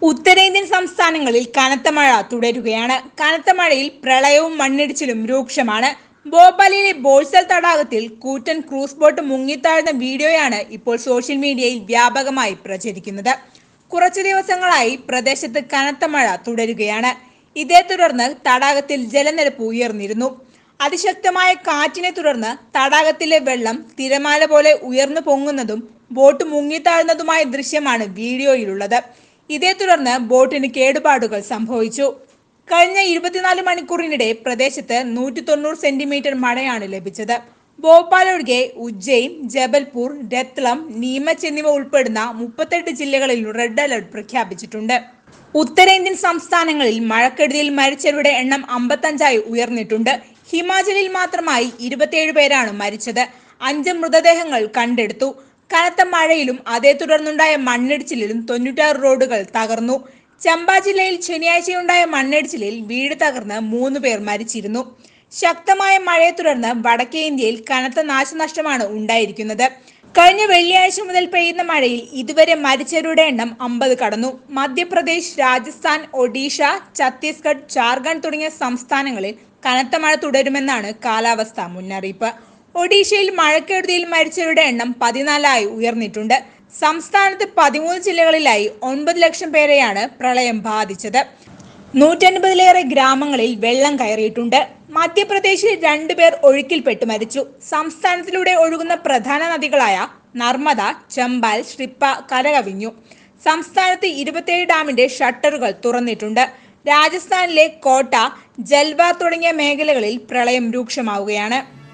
ഉത്തരേന്ത്യൻ സംസ്ഥാനങ്ങളിൽ കനത്ത മഴ തുടരുകയാണ് കനത്ത മഴയിൽ പ്രളയവും മണ്ണിടിച്ചിലും രൂക്ഷമാണ് ഭോപ്പാലിലെ ബോൾസൽ തടാകത്തിൽ കൂറ്റൻ ക്രൂസ് ബോട്ട് മുങ്ങിത്താഴ്ന്ന വീഡിയോയാണ് ഇപ്പോൾ സോഷ്യൽ മീഡിയയിൽ വ്യാപകമായി പ്രചരിക്കുന്നത് കുറച്ചു ദിവസങ്ങളായി പ്രദേശത്ത് കനത്ത മഴ തുടരുകയാണ് ഇതേ തുടർന്ന് തടാകത്തിൽ ജലനിരപ്പ് ഉയർന്നിരുന്നു അതിശക്തമായ കാറ്റിനെ തുടർന്ന് തടാകത്തിലെ വെള്ളം തിരമാല പോലെ ഉയർന്നു പൊങ്ങുന്നതും ബോട്ട് മുങ്ങിത്താഴുന്നതുമായ ദൃശ്യമാണ് വീഡിയോയിലുള്ളത് ഇതേ തുടർന്ന് ബോട്ടിന് കേടുപാടുകൾ സംഭവിച്ചു കഴിഞ്ഞ ഇരുപത്തിനാല് മണിക്കൂറിനിടെ പ്രദേശത്ത് നൂറ്റി തൊണ്ണൂറ് സെന്റിമീറ്റർ മഴയാണ് ലഭിച്ചത് ഭോപ്പാൽ ഒഴികെ ഉജ്ജയിൻ ജബൽപൂർ രത്ലം നീമച്ച് എന്നിവ ഉൾപ്പെടുന്ന മുപ്പത്തെട്ട് ജില്ലകളിൽ റെഡ് അലർട്ട് പ്രഖ്യാപിച്ചിട്ടുണ്ട് ഉത്തരേന്ത്യൻ സംസ്ഥാനങ്ങളിൽ മഴക്കെടുതിയിൽ മരിച്ചവരുടെ എണ്ണം അമ്പത്തഞ്ചായി ഉയർന്നിട്ടുണ്ട് ഹിമാചലിൽ മാത്രമായി ഇരുപത്തിയേഴ് പേരാണ് മരിച്ചത് അഞ്ച് മൃതദേഹങ്ങൾ കണ്ടെടുത്തു കനത്ത മഴയിലും അതേ തുടർന്നുണ്ടായ മണ്ണിടിച്ചിലിലും തൊണ്ണൂറ്റാറ് റോഡുകൾ തകർന്നു ചമ്പ ജില്ലയിൽ ശനിയാഴ്ചയുണ്ടായ മണ്ണിടിച്ചിലിൽ വീട് തകർന്ന് മൂന്ന് പേർ മരിച്ചിരുന്നു ശക്തമായ മഴയെ തുടർന്ന് വടക്കേ ഇന്ത്യയിൽ കനത്ത നാശനഷ്ടമാണ് ഉണ്ടായിരിക്കുന്നത് കഴിഞ്ഞ വെള്ളിയാഴ്ച മുതൽ പെയ്യുന്ന മഴയിൽ ഇതുവരെ മരിച്ചവരുടെ എണ്ണം അമ്പത് കടന്നു മധ്യപ്രദേശ് രാജസ്ഥാൻ ഒഡീഷ ഛത്തീസ്ഗഡ് ജാർഖണ്ഡ് തുടങ്ങിയ സംസ്ഥാനങ്ങളിൽ കനത്ത മഴ തുടരുമെന്നാണ് കാലാവസ്ഥാ മുന്നറിയിപ്പ് ഒഡീഷയിൽ മഴക്കെടുതിയിൽ മരിച്ചവരുടെ എണ്ണം പതിനാലായി ഉയർന്നിട്ടുണ്ട് സംസ്ഥാനത്ത് പതിമൂന്ന് ജില്ലകളിലായി ഒൻപത് ലക്ഷം പേരെയാണ് പ്രളയം ബാധിച്ചത് നൂറ്റൻപതിലേറെ ഗ്രാമങ്ങളിൽ വെള്ളം കയറിയിട്ടുണ്ട് മധ്യപ്രദേശിൽ രണ്ടുപേർ ഒഴുക്കിൽപ്പെട്ട് മരിച്ചു സംസ്ഥാനത്തിലൂടെ ഒഴുകുന്ന പ്രധാന നദികളായ നർമ്മദ ചമ്പാൽ ശ്രിപ്പ കരകവിഞ്ഞു സംസ്ഥാനത്ത് ഇരുപത്തിയേഴ് ഡാമിന്റെ ഷട്ടറുകൾ തുറന്നിട്ടുണ്ട് രാജസ്ഥാനിലെ കോട്ട ജൽവാർ തുടങ്ങിയ മേഖലകളിൽ പ്രളയം രൂക്ഷമാവുകയാണ്